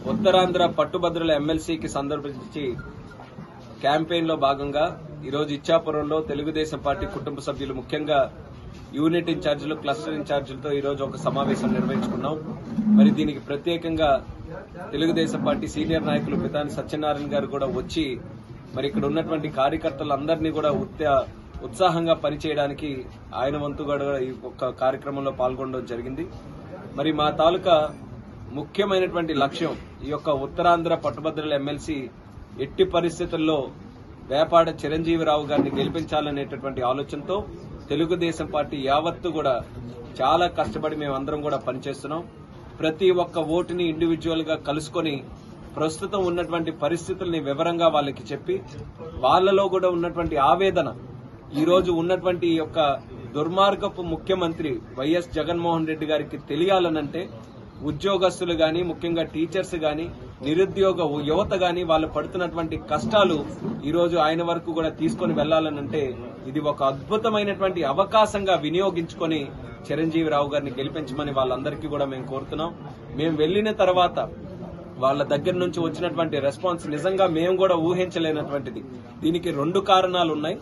Uttarandhra పట్టుభద్రుల ఎమ్మెల్సీకి సందర్భించి campaign లో భాగంగా ఈరోజు ఇచ్చాపురంలో తెలుగుదేశం పార్టీ కుటుంబ సభ్యులు ముఖ్యంగా యూనిట్ ఇన్ఛార్జీలు క్లస్టర్ ఇన్ఛార్జీలతో ఈ రోజు ఒక సమావేశం నిర్వహించుకున్నాం మరి దీనికి ప్రత్యేకంగా తెలుగుదేశం పార్టీ సీనియర్ నాయకులు పితాని సత్యనారాయణ గారు కూడా వచ్చి మరి ఇక్కడ ఉన్నటువంటి కార్యకర్తలందరినీ కూడా ఉత్త- ఉత్సాహంగా పనిచేయడానికి ఆయన వంతు కూడా ఈ ఒక్క కార్యక్రమంలో పాల్గొనడం జరిగింది మరి మా తాలూకా ముఖ్యమైనటువంటి లక్ష్యం ఈ యొక్క ఉత్తరాంధ్ర పట్టుభద్రుల ఎమ్మెల్సీ ఎట్టి పరిస్థితుల్లో వేపాడ చిరంజీవిరావు గారిని గెలిపించాలనేటటువంటి ఆలోచనతో తెలుగుదేశం పార్టీ యావత్తు కూడా చాలా కష్టపడి మేమందరం కూడా పనిచేస్తున్నాం ప్రతి ఒక్క ఓటుని ఇండివిజువల్ గా కలుసుకొని ప్రస్తుతం ఉన్నటువంటి పరిస్థితుల్ని వివరంగా వాళ్ళకి చెప్పి వాళ్ళలో కూడా ఉన్నటువంటి ఆవేదన ఈ రోజు ఉన్నటువంటి ఈ యొక్క దుర్మార్గపు ముఖ్యమంత్రి వైఎస్ జగన్మోహన్ రెడ్డి గారికి తెలియాలనంటే ఉద్యోగస్తులు గాని ముఖ్యంగా టీచర్స్ గాని నిరుద్యోగ యువత గాని వాళ్ళు పడుతున్నటువంటి కష్టాలు ఈ రోజు ఆయన వరకు కూడా తీసుకొని వెళ్లాలనంటే ఇది ఒక అద్భుతమైనటువంటి అవకాశంగా వినియోగించుకొని చిరంజీవిరావు గారిని గెలిపించమని వాళ్ళందరికీ కూడా మేము కోరుతున్నాం మేము వెళ్లిన తర్వాత వాళ్ళ దగ్గర నుంచి వచ్చినటువంటి రెస్పాన్స్ నిజంగా మేము కూడా ఊహించలేనటువంటిది దీనికి రెండు కారణాలు ఉన్నాయి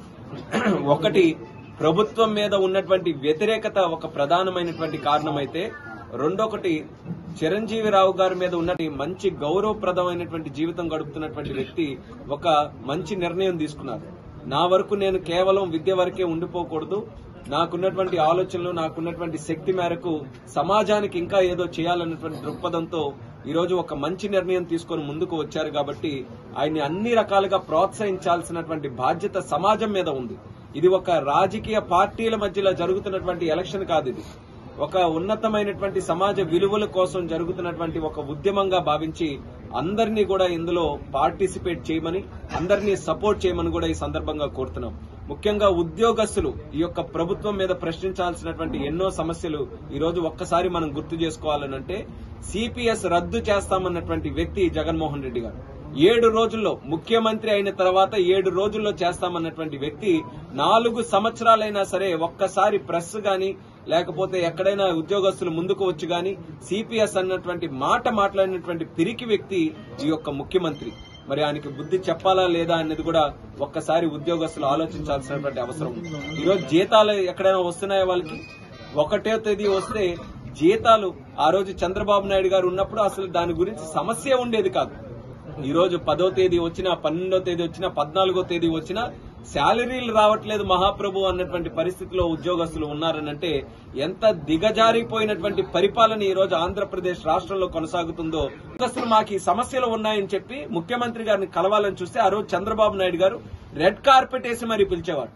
ఒకటి ప్రభుత్వం మీద ఉన్నటువంటి వ్యతిరేకత ఒక ప్రధానమైనటువంటి కారణమైతే రెండొకటి చిరంజీవిరావు గారి మీద ఉన్నటువంటి మంచి గౌరవప్రదమైనటువంటి జీవితం గడుపుతున్నటువంటి వ్యక్తి ఒక మంచి నిర్ణయం తీసుకున్నారు నా వరకు నేను కేవలం విద్య వరకే ఉండిపోకూడదు నాకున్నటువంటి ఆలోచనలు నాకున్నటువంటి శక్తి మేరకు సమాజానికి ఇంకా ఏదో చేయాలన్నటువంటి దృక్పథంతో ఈ రోజు ఒక మంచి నిర్ణయం తీసుకొని ముందుకు వచ్చారు కాబట్టి ఆయన్ని అన్ని రకాలుగా ప్రోత్సహించాల్సినటువంటి బాధ్యత సమాజం మీద ఉంది ఇది ఒక రాజకీయ పార్టీల మధ్యలో జరుగుతున్నటువంటి ఎలక్షన్ కాదు ఇది ఒక ఉన్నతమైనటువంటి సమాజ విలువల కోసం జరుగుతున్నటువంటి ఒక ఉద్యమంగా భావించి అందరినీ కూడా ఇందులో పార్టిసిపేట్ చేయమని అందరినీ సపోర్ట్ చేయమని కూడా ఈ సందర్భంగా కోరుతున్నాం ముఖ్యంగా ఉద్యోగస్తులు ఈ యొక్క ప్రభుత్వం మీద ప్రశ్నించాల్సినటువంటి ఎన్నో సమస్యలు ఈ రోజు ఒక్కసారి మనం గుర్తు చేసుకోవాలనంటే సిపిఎస్ రద్దు చేస్తామన్నటువంటి వ్యక్తి జగన్మోహన్ రెడ్డి గారు ఏడు రోజుల్లో ముఖ్యమంత్రి అయిన తర్వాత ఏడు రోజుల్లో చేస్తామన్నటువంటి వ్యక్తి నాలుగు సంవత్సరాలైనా సరే ఒక్కసారి ప్రెస్ గాని లేకపోతే ఎక్కడైనా ఉద్యోగస్తులు ముందుకు వచ్చి గాని సిపిఎస్ అన్నటువంటి మాట మాట్లాడినటువంటి పిరికి వ్యక్తి ఈ యొక్క ముఖ్యమంత్రి మరి ఆయనకి బుద్ధి చెప్పాలా లేదా అనేది కూడా ఒక్కసారి ఉద్యోగస్తులు ఆలోచించాల్సినటువంటి అవసరం ఉంది ఈరోజు జీతాలు ఎక్కడైనా వస్తున్నాయా వాళ్ళకి ఒకటో తేదీ వస్తే జీతాలు ఆ రోజు చంద్రబాబు నాయుడు గారు ఉన్నప్పుడు అసలు దాని గురించి సమస్య ఉండేది కాదు ఈ రోజు పదో తేదీ వచ్చినా పన్నెండో తేదీ వచ్చినా పద్నాలుగో తేదీ వచ్చినా శాలరీలు రావట్లేదు మహాప్రభు అన్నటువంటి పరిస్థితిలో ఉద్యోగస్తులు ఉన్నారనంటే ఎంత దిగజారిపోయినటువంటి పరిపాలన ఈ రోజు ఆంధ్రప్రదేశ్ రాష్ట్రంలో కొనసాగుతుందో ఉద్యోగస్తులు మాకు ఈ సమస్యలు ఉన్నాయని చెప్పి ముఖ్యమంత్రి గారిని కలవాలని చూస్తే ఆ రోజు చంద్రబాబు నాయుడు గారు రెడ్ కార్పెట్ వేసి మరీ పిలిచేవారు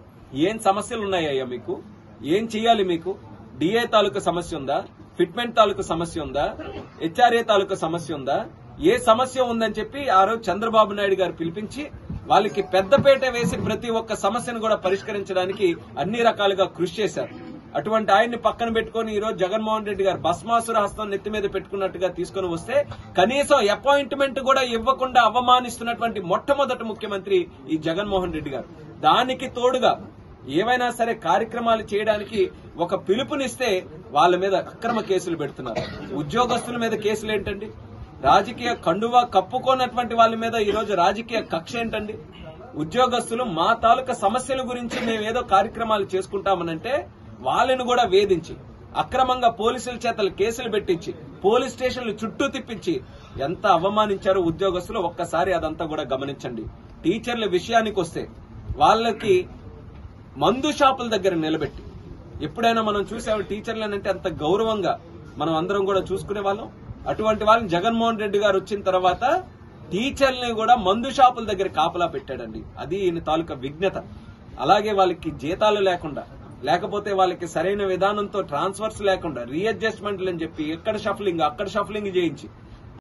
ఏం సమస్యలు ఉన్నాయ్యా మీకు ఏం చేయాలి మీకు డిఏ తాలూకు సమస్య ఉందా ఫిట్మెంట్ తాలూకు సమస్య ఉందా హెచ్ఆర్ఏ తాలూకు సమస్య ఉందా ఏ సమస్య ఉందని చెప్పి ఆ రోజు చంద్రబాబు నాయుడు గారు పిలిపించి వాళ్ళకి పెద్దపేట వేసి ప్రతి ఒక్క సమస్యను కూడా పరిష్కరించడానికి అన్ని రకాలుగా కృషి చేశారు అటువంటి ఆయన్ని పక్కన పెట్టుకొని ఈ రోజు జగన్మోహన్ రెడ్డి గారు భస్మాసుర హస్తం నెత్తి మీద పెట్టుకున్నట్టుగా తీసుకొని వస్తే కనీసం అపాయింట్మెంట్ కూడా ఇవ్వకుండా అవమానిస్తున్నటువంటి మొట్టమొదటి ముఖ్యమంత్రి ఈ జగన్మోహన్ రెడ్డి గారు దానికి తోడుగా ఏవైనా సరే కార్యక్రమాలు చేయడానికి ఒక పిలుపునిస్తే వాళ్ళ మీద అక్రమ కేసులు పెడుతున్నారు ఉద్యోగస్తుల మీద కేసులు ఏంటండి రాజకీయ కండువా కప్పుకోనటువంటి వాళ్ళ మీద ఈ రోజు రాజకీయ కక్ష ఏంటండి ఉద్యోగస్తులు మా తాలూకా సమస్యల గురించి మేమేదో కార్యక్రమాలు చేసుకుంటామనంటే వాళ్ళని కూడా వేధించి అక్రమంగా పోలీసుల చేతలు కేసులు పెట్టించి పోలీస్ స్టేషన్లు చుట్టూ తిప్పించి ఎంత అవమానించారో ఉద్యోగస్తులు ఒక్కసారి అదంతా కూడా గమనించండి టీచర్ల విషయానికి వస్తే వాళ్ళకి మందు షాపుల దగ్గర నిలబెట్టి ఎప్పుడైనా మనం చూసాము టీచర్లనంటే అంత గౌరవంగా మనం అందరం కూడా చూసుకునే వాళ్ళం అటువంటి వాళ్ళని జగన్మోహన్ రెడ్డి గారు వచ్చిన తర్వాత టీచర్లని కూడా మందు షాపుల దగ్గర కాపలా పెట్టాడండి అది ఈయన తాలూకా విఘ్నత అలాగే వాళ్ళకి జీతాలు లేకుండా లేకపోతే వాళ్ళకి సరైన విధానంతో ట్రాన్స్ఫర్స్ లేకుండా రీఅడ్జస్ట్మెంట్లు అని చెప్పి ఎక్కడ షఫలింగ్ అక్కడ షఫలింగ్ చేయించి